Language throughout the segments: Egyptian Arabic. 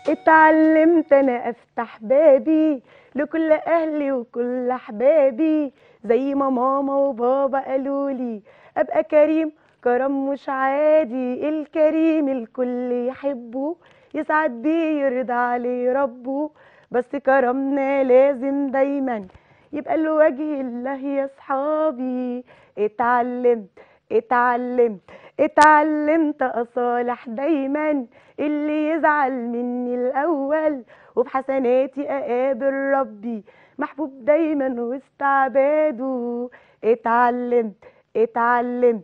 اتعلمت انا افتح بابي لكل اهلي وكل احبابي زي ما ماما وبابا قالولي ابقى كريم كرم مش عادي الكريم الكل يحبه يسعد بيه يرضى عليه ربه بس كرمنا لازم دايما يبقى لوجه الله يا صحابي اتعلمت اتعلمت اتعلمت اصالح دايما اللي يزعل مني الاول وبحسناتي اقابل ربي محبوب دايما وسط عباده اتعلمت اتعلمت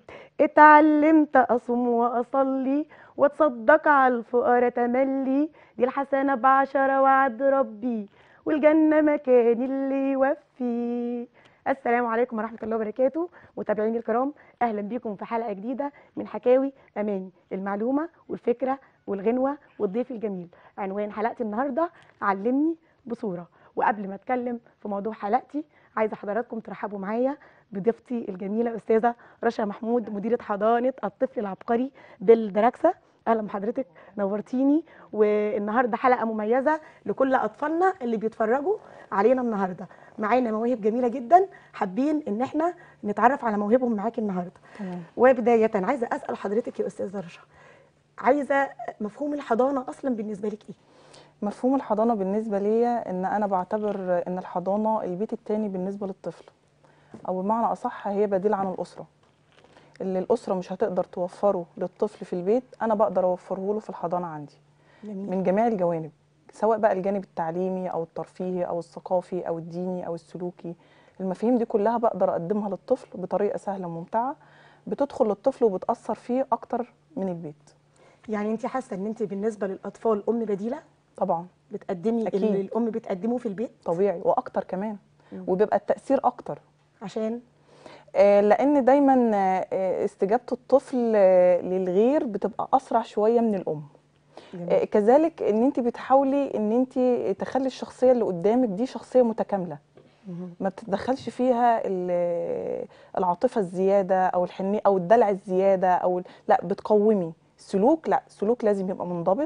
اتعلمت اصوم واصلي واتصدق على الفقراء تملي دي الحسنه بعشرة وعد ربي والجنه مكان اللي يوفي السلام عليكم ورحمه الله وبركاته متابعيني الكرام اهلا بيكم في حلقه جديده من حكاوي اماني المعلومه والفكره والغنوه والضيف الجميل عنوان حلقتي النهارده علمني بصوره وقبل ما اتكلم في موضوع حلقتي عايزه حضراتكم ترحبوا معايا بضيفتي الجميله استاذه رشا محمود مديره حضانه الطفل العبقري بالدراكسه اهلا بحضرتك نورتيني والنهارده حلقه مميزه لكل اطفالنا اللي بيتفرجوا علينا النهارده معانا مواهب جميله جدا حابين ان احنا نتعرف على مواهبهم معاكي النهارده تمام وبدايه عايزه اسال حضرتك يا استاذه رشا عايزه مفهوم الحضانه اصلا بالنسبه لك ايه مفهوم الحضانه بالنسبه ليا ان انا بعتبر ان الحضانه البيت التاني بالنسبه للطفل او بمعنى اصح هي بديل عن الاسره اللي الاسره مش هتقدر توفره للطفل في البيت انا بقدر اوفره له في الحضانه عندي جميل من جميع الجوانب سواء بقى الجانب التعليمي او الترفيهي او الثقافي او الديني او السلوكي المفاهيم دي كلها بقدر اقدمها للطفل بطريقه سهله وممتعه بتدخل للطفل وبتاثر فيه اكتر من البيت يعني انت حاسه ان انت بالنسبه للاطفال ام بديله طبعا بتقدمي أكيد. اللي الام بتقدمه في البيت طبيعي واكتر كمان مم. وبيبقى التاثير اكتر عشان آه، لان دايما آه، استجابه الطفل آه، للغير بتبقى اسرع شويه من الام آه، كذلك ان انت بتحاولي ان انت تخلي الشخصيه اللي قدامك دي شخصيه متكامله مهم. ما تتدخلش فيها ال- العاطفه الزياده او الحنيه او الدلع الزياده او ال- لا بتقومي سلوك لا سلوك لازم يبقى منضبط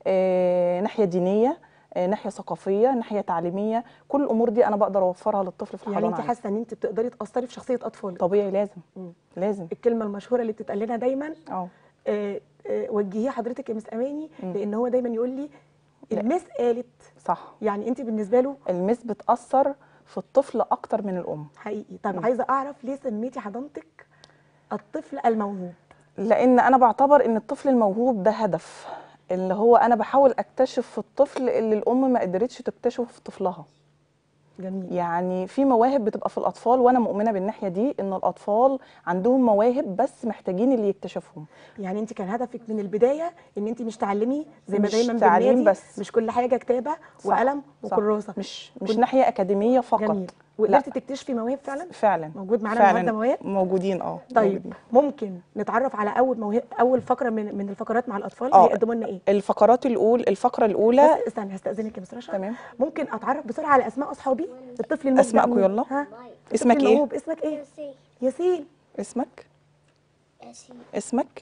آه، ناحيه دينيه آه، ناحيه ثقافيه ناحيه تعليميه كل الامور دي انا بقدر اوفرها للطفل في يعني الحضانه انت عندي. حاسه ان انت بتقدري تاثري في شخصيه اطفالك طبيعي لازم مم. لازم الكلمه المشهوره اللي بتتقال لنا دايما اه آه، آه، وجهيه حضرتك يا مس اماني مم. لان هو دايما يقول لي لا. المس قالت صح يعني انت بالنسبه له المس بتاثر في الطفل اكتر من الام حقيقي طب مم. عايزه اعرف ليه سميتي حضانتك الطفل الموهوب لان انا بعتبر ان الطفل الموهوب ده هدف اللي هو انا بحاول اكتشف في الطفل اللي الام ما قدرتش تكتشفه في طفلها جميل يعني في مواهب بتبقى في الاطفال وانا مؤمنه بالناحيه دي ان الاطفال عندهم مواهب بس محتاجين اللي يكتشفهم يعني انت كان هدفك من البدايه ان انت مش تعلمي زي ما مش دايما تعليم بالنادي بس. مش كل حاجه كتابه صح، وقلم صح. وكراسه مش مش كنت- ناحيه اكاديميه فقط جميل وقدرتي تكتشفي مواهب فعلا فعلا موجود معانا فعلا النهارده مواهب موجودين اه طيب موجودين. ممكن نتعرف على اول موهبه اول فقره من من الفقرات مع الاطفال آه. هيقدموا لنا ايه الفقرات الاولى الفقره الاولى بس استنى هستاذنك يا مس رشا تمام ممكن اتعرف بسرعه على اسماء اصحابي الطفل المبدع أسماءكم مين؟ يلا. ها اسمك الطفل إيه؟ الموهوب اسمك ايه ياسين ياسين اسمك ياسين اسمك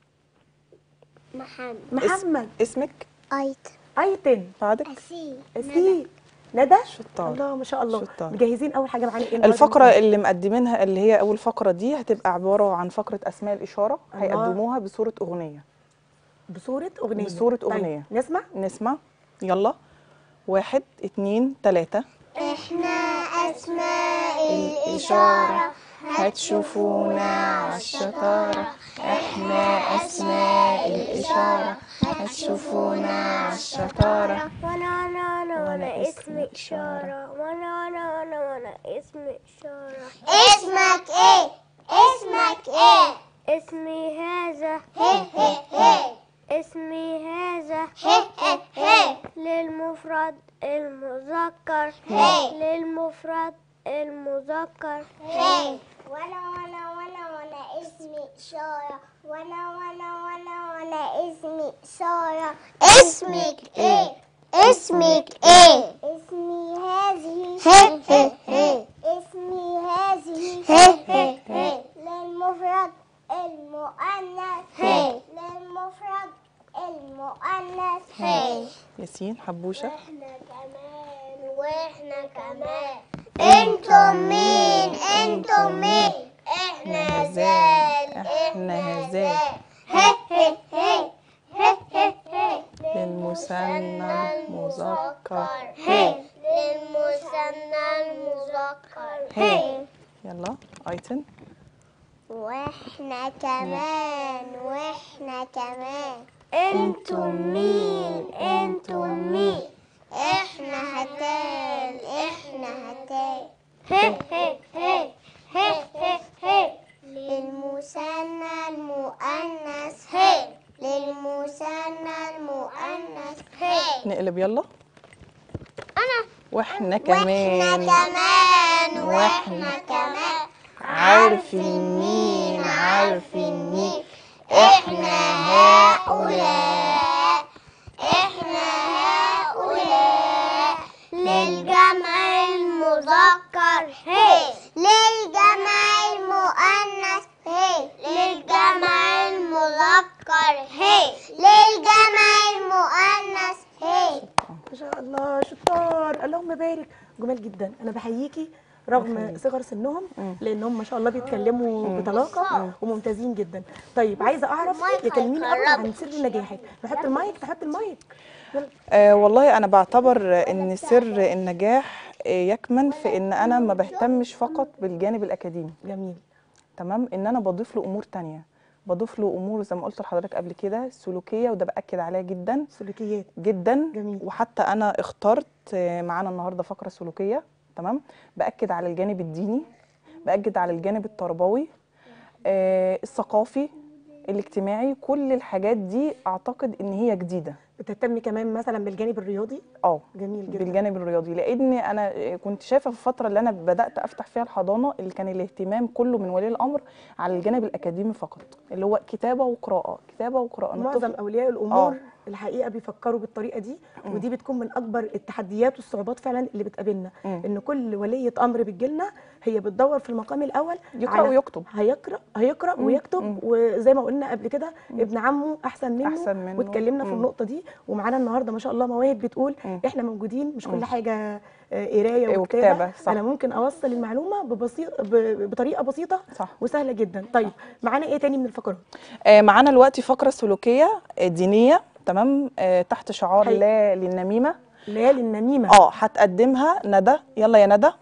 محمد محمد اسمك أيت ايتن بعدك أسيل اسيل ندى شطار الله ما شاء الله شطار. مجهزين اول حاجه معانا ايه النهاردة؟ الفقرة اللي مقدمينها اللي هي أول فقرة دي هتبقى عبارة عن فقرة أسماء الإشارة الله. هيقدموها بصورة أغنية بصوره اغنيه بصورة طيب أغنية. نسمع نسمع يلا واحد اتنين تلاتة إحنا أسماء الإشارة هتشوفونا عالشطارة احنا أسماء الإشارة هتشوفونا عالشطارة وانا انا انا وأنا وانا اسمي اسمي إشارة وانا انا انا وانا اسمي إشارة اسمك ايه اسمك ايه اسمي هذا هي هي هي اسمي هذا هي هي هي للمفرد المذكر هي. للمفرد المذكر هي وانا وانا وانا وانا اسمي إشارة وانا وانا وانا وانا اسمي إشارة اسمك ايه اسمك ايه اسمي هذه هي هي هي اسمي هذه هي هي هي للمفرد المؤنث هي للمفرد المؤنث هي هي ياسين حبوشه احنا كمان واحنا كمان انتم مين انتم مين احنا هزال احنا هزال هي هي هي هي هي هي للمثنى المذكر هي للمثنى المذكر هي يلا ايتن واحنا كمان واحنا كمان انتم مين انتم مين احنا هتال احنا هتال هي هي هي هي هي هي للمثنى المؤنث هي للمثنى المؤنث هي نقلب يلا انا واحنا واحنا كمان كمان واحنا واحنا كمان عارفين مين عارفين مين احنا هؤلاء احنا هؤلاء للجمع المذكر هي للجمع المؤنث هي للجمع المذكر هي للجمع المؤنث هي ما شاء الله شطار اللهم بارك جمال جدا انا بحييكي رغم صغر سنهم لانهم ما شاء الله بيتكلموا بطلاقه وممتازين جدا طيب عايزه اعرف المايك يكلميني اكتر هيقرب. عن سر نجاحك نحط المايك تحط المايك يلا آه والله انا بعتبر ان سر النجاح آه، يكمن في ان انا ما بهتمش فقط بالجانب الاكاديمي جميل تمام ان انا بضيف له امور تانية بضيف له امور زي ما قلت لحضرتك قبل كده سلوكيه وده باكد عليها جدا سلوكيات جدا جميل. وحتى انا اخترت آه، معانا النهارده فقره سلوكيه تمام باكد على الجانب الديني باكد على الجانب التربوي آه، الثقافي الاجتماعي كل الحاجات دي اعتقد ان هي جديده بتهتمي كمان مثلا بالجانب الرياضي اه جميل جدا بالجانب الرياضي لان انا كنت شايفه في الفتره اللي انا بدات افتح فيها الحضانه اللي كان الاهتمام كله من ولي الامر على الجانب الاكاديمي فقط اللي هو كتابه وقراءه كتابه وقراءه معظم الطفل- اولياء الامور آه. الحقيقه بيفكروا بالطريقه دي ودي بتكون من اكبر التحديات والصعوبات فعلا اللي بتقابلنا مم. ان كل وليه امر بتجيلنا هي بتدور في المقام الاول يقرأ على- ويكتب. هيقرا هيقرا مم. ويكتب مم. وزي ما قلنا قبل كده ابن عمه احسن منه أحسن منه. واتكلمنا في مم. النقطه دي ومعانا النهارده ما شاء الله مواهب بتقول مم. احنا موجودين مش كل مم. حاجه آه، قرايه إيه، وكتابه وكتابة، صح. انا ممكن اوصل المعلومه ببسيط ب- بطريقه بسيطه صح. وسهله جدا طيب معانا ايه تاني من الفقرات آه، معانا دلوقتي فقره سلوكيه آه، دينيه تمام آه، تحت شعار حقيقي. لا للنميمه ليالي النميمه اه هتقدمها ندى يلا يا ندى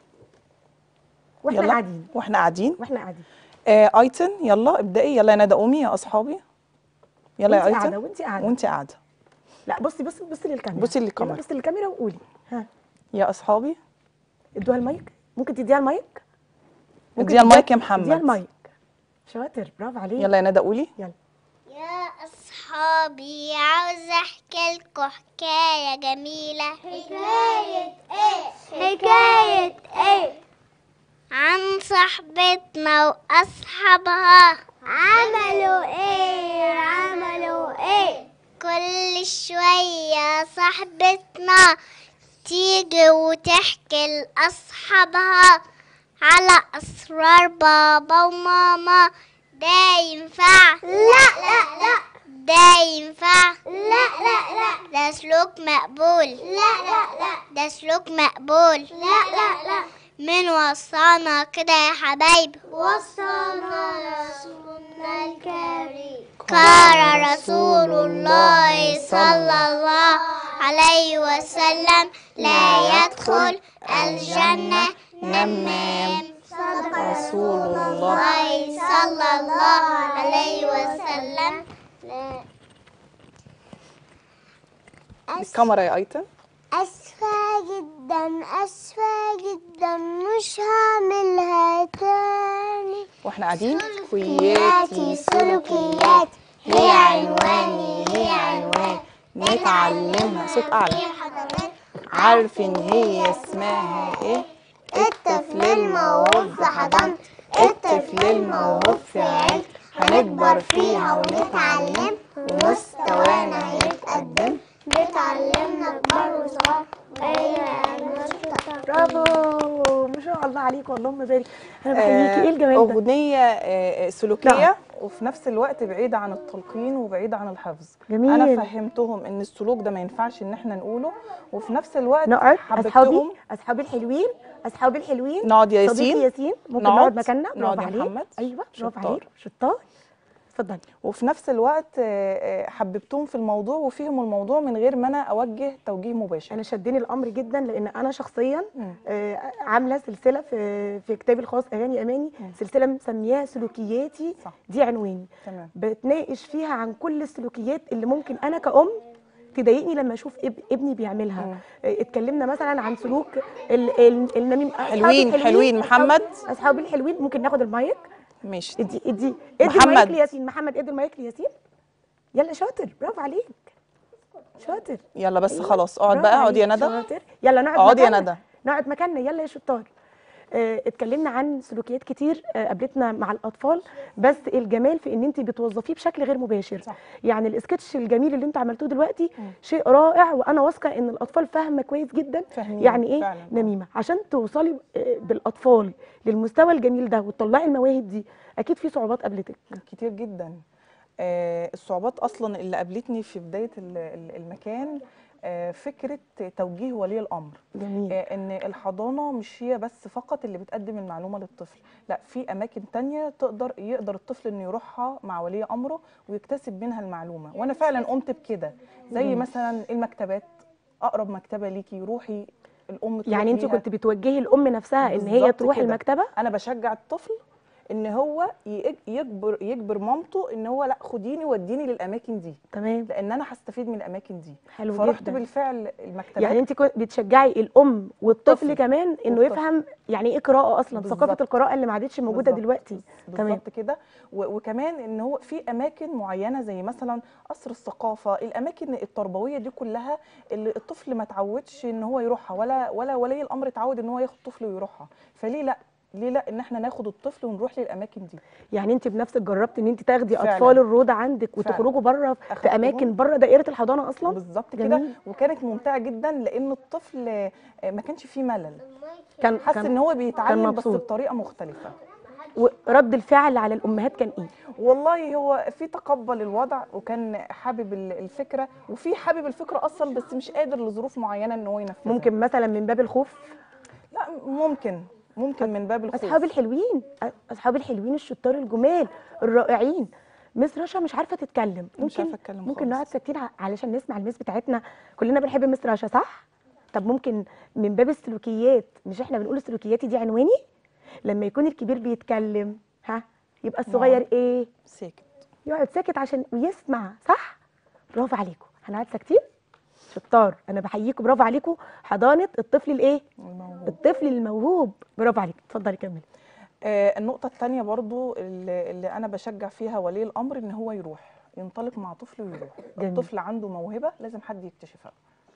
واحنا يلا قاعدين واحنا قاعدين واحنا قاعدين آه، ايتن يلا ابدأي يلا يا ندى قومي يا اصحابي يلا يا وانتي ايتن قاعده وانتي قاعده وانت قاعده لا بصي بصي بصي للكاميرا بصي للكاميرا. يلا بصي للكاميرا وقولي ها يا اصحابي ادوها المايك ممكن تديها المايك ممكن اديها المايك يا تديها- محمد. اديها المايك شاطر برافو عليك يلا يا ندى قولي يلا يا أصحابي عاوزة أحكي لكم حكاية جميلة حكاية إيه؟ حكاية إيه؟ عن صاحبتنا وأصحابها عملوا إيه؟ عملوا إيه؟ كل شوية صاحبتنا تيجي وتحكي لأصحابها على أسرار بابا وماما ده ينفع لا لا لا ده ينفع لا لا لا ده سلوك مقبول لا لا لا ده سلوك مقبول لا لا لا من وصانا كده يا حبايب وصانا رسولنا الكريم قال رسول الله صلى الله عليه وسلم لا يدخل الجنة نمام صدق رسول الله. الله صلى الله عليه وسلم الكاميرا يا ايتن أسفة جدا أسفة جدا مش هعملها تاني واحنا قاعدين سلوكياتي سلوكيات هي عنواني هي عنوان نتعلمها صوت اعلى عارف ان هي اسمها ايه الطفل الموهوب في حضانة الطفل الموهوب في عيلة هنكبر فيها ونتعلم ومستوانا هيتقدم بتعلمنا كبار وصغار أيوة برافو ما شاء الله عليكم اللهم بارك انا بحييكي ايه الجمال ده اغنيه آه، سلوكيه نعم. وفي نفس الوقت بعيده عن التلقين وبعيده عن الحفظ جميل. انا فهمتهم ان السلوك ده ما ينفعش ان احنا نقوله وفي نفس الوقت نقعد اصحابي حببتهم اصحابي الحلوين اصحابي الحلوين نقعد يا صديقي ياسين ياسين ممكن نقعد. نقعد مكاننا نقعد برافو يا عليك محمد. ايوه برافو شطار. عليك شطار اتفضلي وفي نفس الوقت آه، آه، حببتهم في الموضوع وفهموا الموضوع من غير ما انا اوجه توجيه مباشر انا شدني الامر جدا لان انا شخصيا مم. آه، عامله سلسله في في كتابي الخاص اغاني اماني سلسله مسمياها سلوكياتي صح. دي عنواني تمام بتناقش فيها عن كل السلوكيات اللي ممكن انا كأم تضايقني لما اشوف اب ابني بيعملها مم. آه، اتكلمنا مثلا عن سلوك ال- ال- النميم أصحابي حلوين، الحلوين، حلوين. أصحاب- محمد؟ اصحابي الحلوين ممكن ناخد المايك ماشي ادي ادي ادي محمد. المايك لياسين محمد ادي المايك لياسين يلا شاطر برافو عليك شاطر يلا بس أيوة. خلاص اقعد برافو بقى اقعد يا عليك، ندى شاطر يلا نقعد اقعدي يا مكاننا. ندى. نقعد مكاننا يلا يا شطار آه، اتكلمنا عن سلوكيات كتير آه، قابلتنا مع الاطفال بس الجمال في ان انت بتوظفيه بشكل غير مباشر صح. يعني السكتش الجميل اللي انتوا عملتوه دلوقتي شيء رائع وانا واثقه ان الاطفال فاهمه كويس جدا فاهمين يعني ايه فعلاً. نميمه عشان توصلي آه، بالاطفال للمستوى الجميل ده وتطلعي المواهب دي اكيد في صعوبات قابلتك كتير جدا آه، الصعوبات اصلا اللي قابلتني في بدايه ال- ال- المكان آه، فكره توجيه ولي الامر جميل آه، ان الحضانه مش هي بس فقط اللي بتقدم المعلومه للطفل لا في اماكن تانية تقدر يقدر الطفل انه يروحها مع ولي امره ويكتسب منها المعلومه وانا فعلا قمت بكده زي مثلا المكتبات اقرب مكتبه ليكي روحي الام تروح يعني انت بيها. كنت بتوجهي الام نفسها ان هي بالظبط تروح كده. المكتبه انا بشجع الطفل ان هو يج- يجبر يجبر مامته ان هو لا خديني وديني للاماكن دي تمام لان انا هستفيد من الاماكن دي حلو فرحت جدا. بالفعل المكتبات يعني انت كنت بتشجعي الام والطفل والطفل. كمان انه والطفل. يفهم يعني ايه قراءه اصلا بالظبط. ثقافه القراءه اللي ما عادتش موجوده بالظبط. دلوقتي تمام بالظبط كده و- وكمان ان هو في اماكن معينه زي مثلا قصر الثقافه الاماكن التربويه دي كلها اللي الطفل ما تعودش ان هو يروحها ولا ولا ولي الامر اتعود ان هو ياخد طفله ويروحها فليه لا ليه لا ان احنا ناخد الطفل ونروح للاماكن دي يعني انت بنفسك جربتي ان انت تاخدي فعلاً. اطفال الروضه عندك فعلاً. وتخرجوا بره في أخدتهم. اماكن بره دائره الحضانه اصلا بالظبط كده جميل. وكانت ممتعه جدا لان الطفل آه، ما كانش فيه ملل كان حس ان هو بيتعلم بس مبسوط. بطريقه مختلفه ورد الفعل على الامهات كان ايه والله هو في تقبل الوضع وكان حابب ال- الفكره وفي حابب الفكره اصلا بس مش قادر لظروف معينه ان هو ينفذها ممكن مثلا من باب الخوف لا ممكن ممكن من باب الخوف اصحاب الحلوين اصحاب الحلوين الشطار الجمال الرائعين مس رشا مش عارفه تتكلم مش ممكن عارفة أتكلم ممكن خالص. نقعد ساكتين ع- علشان نسمع المس بتاعتنا كلنا بنحب مس رشا صح طب ممكن من باب السلوكيات مش احنا بنقول سلوكياتي دي عنواني لما يكون الكبير بيتكلم ها يبقى الصغير نقعد. ايه ساكت يقعد ساكت عشان ويسمع صح برافو عليكم هنقعد ساكتين شطار انا بحييكم برافو عليكم حضانه الطفل الايه الموهوب. الطفل الموهوب برافو عليك اتفضلي كملي آه النقطه الثانيه برضو اللي, اللي انا بشجع فيها ولي الامر ان هو يروح ينطلق مع طفله ويروح جميل. الطفل عنده موهبه لازم حد يكتشفها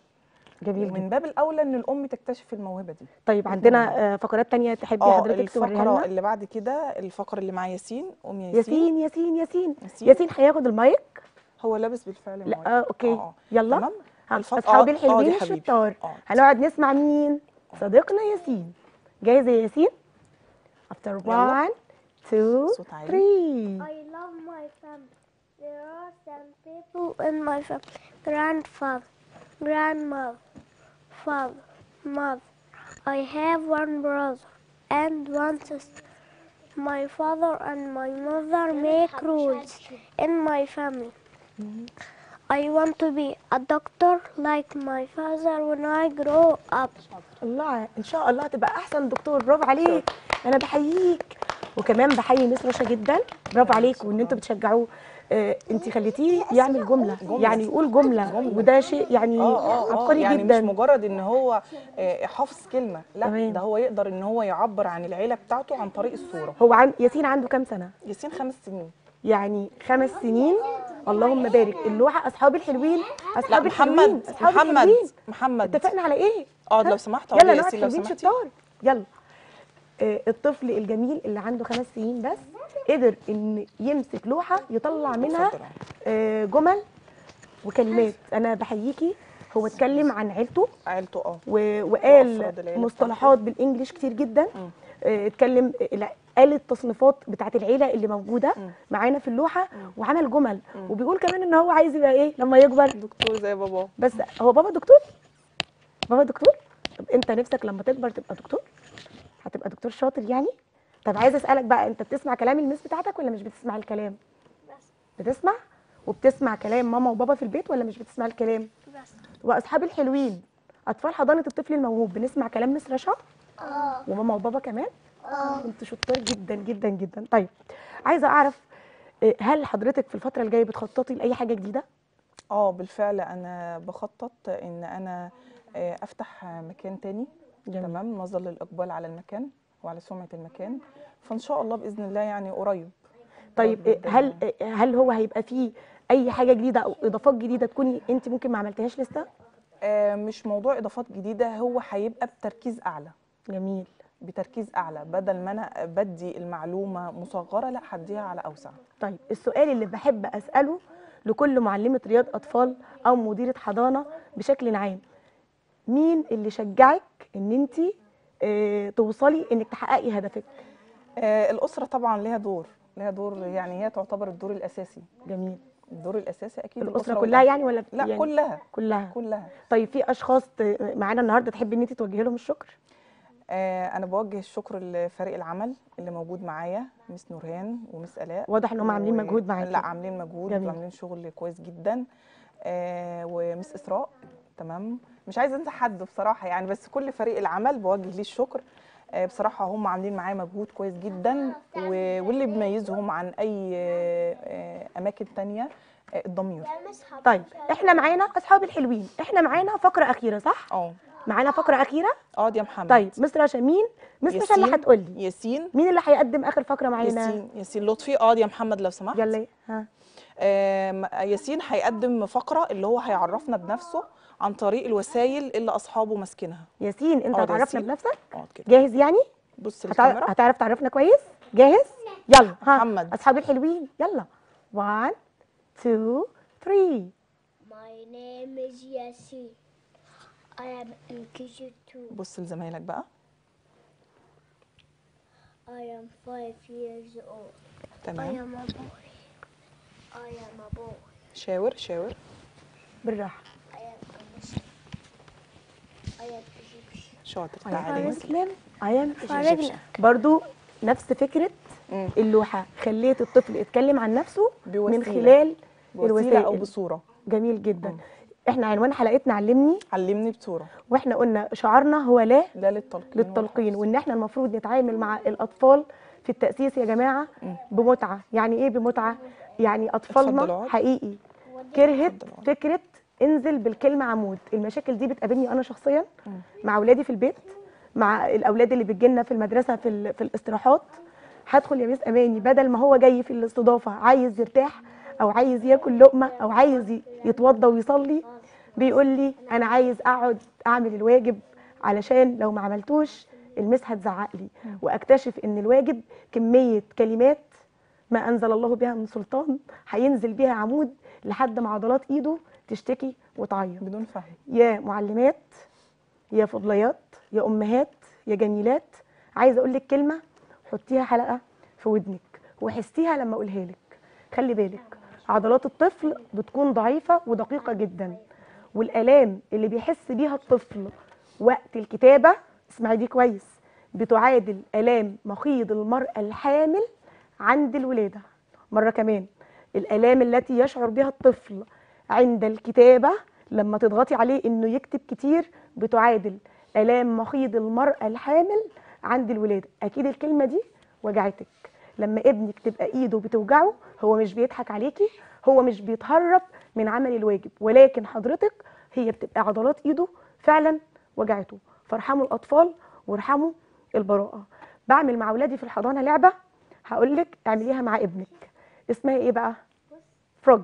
جميل جدا من باب الاولى ان الام تكتشف الموهبه دي طيب عندنا آه، فقرات تانية تحبي اه حضرتك توريها الفقره لنا اللي بعد كده الفقره اللي مع ياسين ام ياسين, ياسين ياسين ياسين ياسين. ياسين هياخد المايك هو لابس بالفعل لا المواعيد. آه اوكي آه. يلا تمام ها، الفق- اصحابي آه، الحلوين آه، دي حبيبي. الشطار آه. هنقعد نسمع مين صديقنا ياسين جاهز يا ياسين after يلا. one two صوت عالي. three I love my family. There are some people in my family. Grandfather, grandmother, father, mother. I have one brother and one sister. My father and my mother make rules in my family. I want to be a doctor like my father when I grow up. الله ان شاء الله تبقى احسن دكتور برافو عليك انا بحييك وكمان بحيي مس رشا جدا برافو عليك وان انتوا بتشجعوه آه انت خليتيه يعمل جمله, جملة. يعني يقول جمله, وده شيء يعني اه اه اه عبقري يعني جدا مش مجرد ان هو آه، حافظ كلمه لا تمام. ده هو يقدر ان هو يعبر عن العيله بتاعته عن طريق الصوره هو عن ياسين عنده كام سنه ياسين خمس سنين يعني خمس سنين اللهم بارك اللوحه اصحابي الحلوين لا اصحابي محمد الحلوين اصحابي محمد الحلوين محمد اتفقنا على ايه اقعد ها؟ لو سمحت اقعد يلا يا نقعد ياسين لو حلوين سمحتي شطار يلا آه، الطفل الجميل اللي عنده خمس سنين بس قدر ان يمسك لوحه يطلع منها اتفضل. آه، جمل وكلمات انا بحييكي هو اتكلم عن عيلته عيلته اه و- وقال وأفراد العيلة مصطلحات بالانجليش كتير جدا آه، اتكلم آه، لا قال التصنيفات بتاعت العيله اللي موجوده مم. معانا في اللوحه مم. وعمل جمل مم. وبيقول كمان ان هو عايز يبقى ايه لما يكبر دكتور زي بابا بس هو بابا دكتور بابا دكتور طب انت نفسك لما تكبر تبقى دكتور هتبقى دكتور شاطر يعني طب عايز اسالك بقى انت بتسمع كلام المس بتاعتك ولا مش بتسمع الكلام بتسمع وبتسمع كلام ماما وبابا في البيت ولا مش بتسمع الكلام بس واصحاب الحلوين اطفال حضانه الطفل الموهوب بنسمع كلام مس رشا اه وماما وبابا كمان اه كنت شطار جدا جدا جدا طيب عايزه اعرف إيه، هل حضرتك في الفتره الجايه بتخططي لاي حاجه جديده اه بالفعل انا بخطط ان انا آه، افتح مكان تاني جميل. تمام نظرا للاقبال على المكان وعلى سمعه المكان فان شاء الله باذن الله يعني قريب طيب قريب إيه، جداً هل يعني. إيه، هل هو هيبقى فيه اي حاجه جديده او اضافات جديده تكوني انت ممكن ما عملتهاش لسه آه، مش موضوع اضافات جديده هو هيبقى بتركيز اعلى جميل بتركيز اعلى بدل ما انا بدي المعلومه مصغره لا هديها على اوسع طيب السؤال اللي بحب اساله لكل معلمه رياض اطفال او مديره حضانه بشكل عام مين اللي شجعك ان انت اه توصلي انك تحققي هدفك آه، الاسره طبعا لها دور لها دور يعني هي تعتبر الدور الاساسي جميل الدور الاساسي اكيد الاسره والأب. كلها يعني ولا لا يعني كلها كلها كلها طيب في اشخاص ت- معانا النهارده تحبي ان انت توجهي لهم الشكر آه، انا بوجه الشكر لفريق العمل اللي موجود معايا مس نورهان ومس الاء واضح ان هم عاملين و- مجهود معاكي لا عاملين مجهود جميل. وعاملين شغل كويس جدا آه، ومس اسراء تمام مش عايزه انسى حد بصراحه يعني بس كل فريق العمل بوجه ليه الشكر آه، بصراحه هم عاملين معايا مجهود كويس جدا و- واللي بيميزهم عن اي آه، آه، اماكن تانية آه، الضمير طيب احنا معانا اصحاب الحلوين احنا معانا فقره اخيره صح اه معانا فقره اخيره اه يا محمد طيب مستر رشا مين مستر رشا اللي ياسين هتقول لي ياسين مين اللي هيقدم اخر فقره معانا ياسين ياسين لطفي اه يا محمد لو سمحت يلا ها آم، ياسين هيقدم فقرة اللي هو هيعرفنا بنفسه عن طريق الوسائل اللي أصحابه ماسكينها ياسين انت اه، ده هتعرفنا ياسين. بنفسك اقعد كده جاهز يعني بص هتع- الكاميرا هتعرف تعرفنا كويس جاهز يلا ها محمد. اصحاب الحلوين يلا 1 2 3 My name is Yassi. I am in KG2. بص لزمايلك بقى I am five years old. I تمام am a boy. I am a boy. شاور شاور بالراحه I am a Muslim. I am Egyptian. شاطر I am تعالي مسلم I am فرجنا. Egyptian. برضو نفس فكره مم. اللوحه خليت الطفل يتكلم عن نفسه من بوسيلة. خلال بوسيلة أو الوسائل بصورة جميل جدا احنا عنوان حلقتنا علمني علمني بصورة واحنا قلنا شعارنا هو لا ده للتلقين للتلقين وان احنا المفروض نتعامل مع الاطفال في التاسيس يا جماعه بمتعه يعني ايه بمتعه يعني اتفضل اطفالنا اقعد. حقيقي كرهت اتفضل اقعد. فكره انزل بالكلمه عمود المشاكل دي بتقابلني انا شخصيا مع اولادي في البيت مع الاولاد اللي بتجيلنا في المدرسه في ال- في الاستراحات هدخل يا ميس اماني بدل ما هو جاي في الاستضافه عايز يرتاح او عايز ياكل لقمه او عايز ي- يتوضى ويصلي بيقول لي انا عايز اقعد اعمل الواجب علشان لو ما عملتوش المس هتزعق لي واكتشف ان الواجب كميه كلمات ما انزل الله بها من سلطان هينزل بيها عمود لحد ما عضلات ايده تشتكي وتعيط بدون فهم يا معلمات يا فضليات يا امهات يا جميلات عايزه اقول لك كلمه حطيها حلقه في ودنك وحسيها لما اقولها لك خلي بالك عضلات الطفل بتكون ضعيفه ودقيقه جدا والالام اللي بيحس بيها الطفل وقت الكتابه اسمعي دي كويس بتعادل الام مخيض المراه الحامل عند الولاده مره كمان الالام التي يشعر بها الطفل عند الكتابه لما تضغطي عليه انه يكتب كتير بتعادل الام مخيض المراه الحامل عند الولاده اكيد الكلمه دي وجعتك لما ابنك تبقى ايده بتوجعه هو مش بيضحك عليكي هو مش بيتهرب من عمل الواجب ولكن حضرتك هي بتبقى عضلات ايده فعلا وجعته فارحموا الاطفال وارحموا البراءه بعمل مع اولادي في الحضانه لعبه هقول لك اعمليها مع ابنك اسمها ايه بقى فروج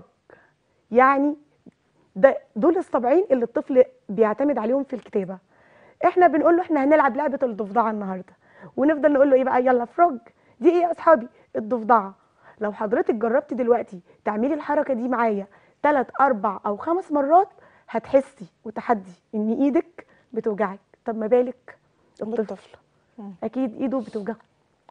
يعني ده دول الصبعين اللي الطفل بيعتمد عليهم في الكتابه احنا بنقول له احنا هنلعب لعبه الضفدعه النهارده ونفضل نقول له ايه بقى يلا فروج دي ايه يا اصحابي الضفدعه لو حضرتك جربتي دلوقتي تعملي الحركه دي معايا ثلاث اربع او خمس مرات هتحسي وتحدي ان ايدك بتوجعك طب ما بالك الطفل بالطفل مم. اكيد ايده بتوجعه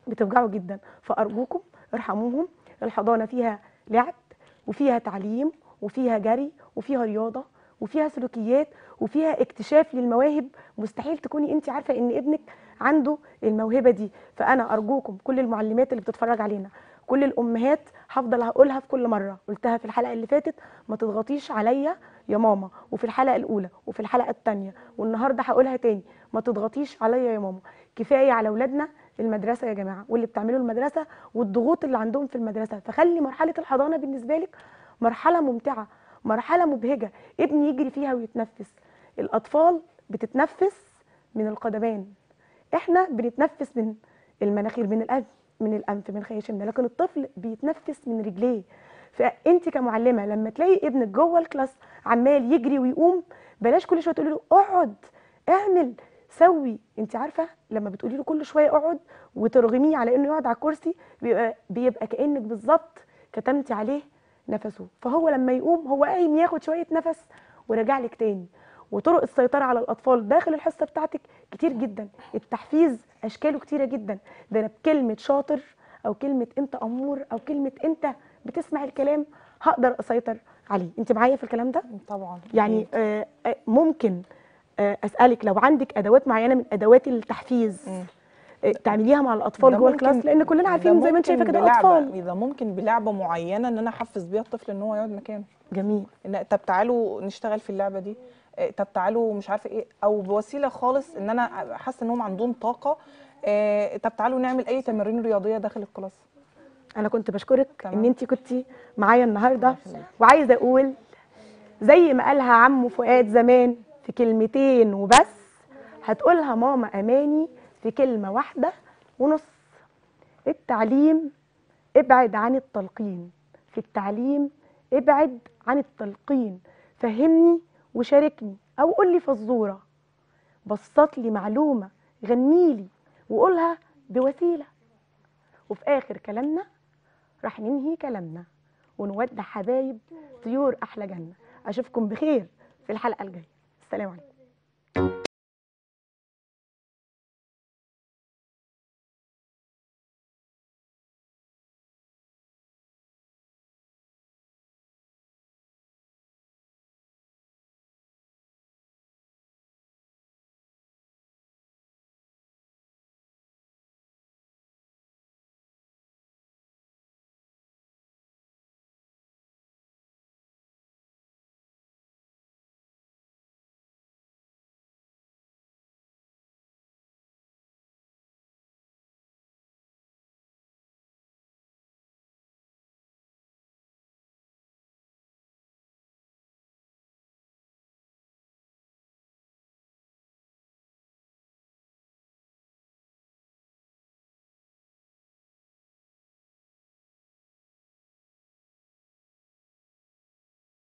بتوجعه جدا فارجوكم ارحموهم الحضانه فيها لعب وفيها تعليم وفيها جري وفيها رياضه وفيها سلوكيات وفيها اكتشاف للمواهب مستحيل تكوني انت عارفه ان ابنك عنده الموهبه دي فانا ارجوكم كل المعلمات اللي بتتفرج علينا كل الامهات هفضل هقولها في كل مره قلتها في الحلقه اللي فاتت ما تضغطيش عليا يا ماما وفي الحلقه الاولى وفي الحلقه الثانيه والنهارده هقولها تاني ما تضغطيش عليا يا ماما كفايه على اولادنا المدرسه يا جماعه واللي بتعمله المدرسه والضغوط اللي عندهم في المدرسه فخلي مرحله الحضانه بالنسبه لك مرحله ممتعه مرحله مبهجه ابني يجري فيها ويتنفس الاطفال بتتنفس من القدمان احنا بنتنفس من المناخير من الانف من الانف من خياشيمنا لكن الطفل بيتنفس من رجليه فانت كمعلمه لما تلاقي ابنك جوه الكلاس عمال يجري ويقوم بلاش كل شويه تقولي له اقعد اعمل سوي انت عارفه لما بتقولي له كل شويه اقعد وترغميه على انه يقعد على الكرسي بيبقى بيبقى كانك بالظبط كتمتي عليه نفسه فهو لما يقوم هو قايم ياخد شويه نفس وراجع لك تاني وطرق السيطره على الاطفال داخل الحصه بتاعتك كتير جدا التحفيز اشكاله كتيره جدا ده انا بكلمه شاطر او كلمه انت امور او كلمه انت بتسمع الكلام هقدر اسيطر عليه انت معايا في الكلام ده طبعا يعني آه آه، ممكن آه اسالك لو عندك ادوات معينه من ادوات التحفيز مم. آه، تعمليها مع الاطفال ده جوه ممكن- الكلاس لان كلنا ده عارفين زي ما انت شايفه ممكن كده بلعبة- اطفال ده ممكن بلعبه معينه ان انا احفز بيها الطفل ان هو يقعد مكانه جميل إن طب تعالوا نشتغل في اللعبه دي إيه، طب تعالوا مش عارفه ايه او بوسيله خالص ان انا حاسه انهم عندهم طاقه إيه، طب تعالوا نعمل اي تمارين رياضيه داخل الكلاس انا كنت بشكرك تمام. ان انت كنتي معايا النهارده وعايزه اقول زي ما قالها عمو فؤاد زمان في كلمتين وبس هتقولها ماما اماني في كلمه واحده ونص التعليم ابعد عن التلقين في التعليم ابعد عن التلقين فهمني وشاركني او قول لي فزوره بسط لي معلومه غنيلي وقولها بوسيله وفي اخر كلامنا راح ننهي كلامنا ونودع حبايب طيور احلى جنه اشوفكم بخير في الحلقه الجايه السلام عليكم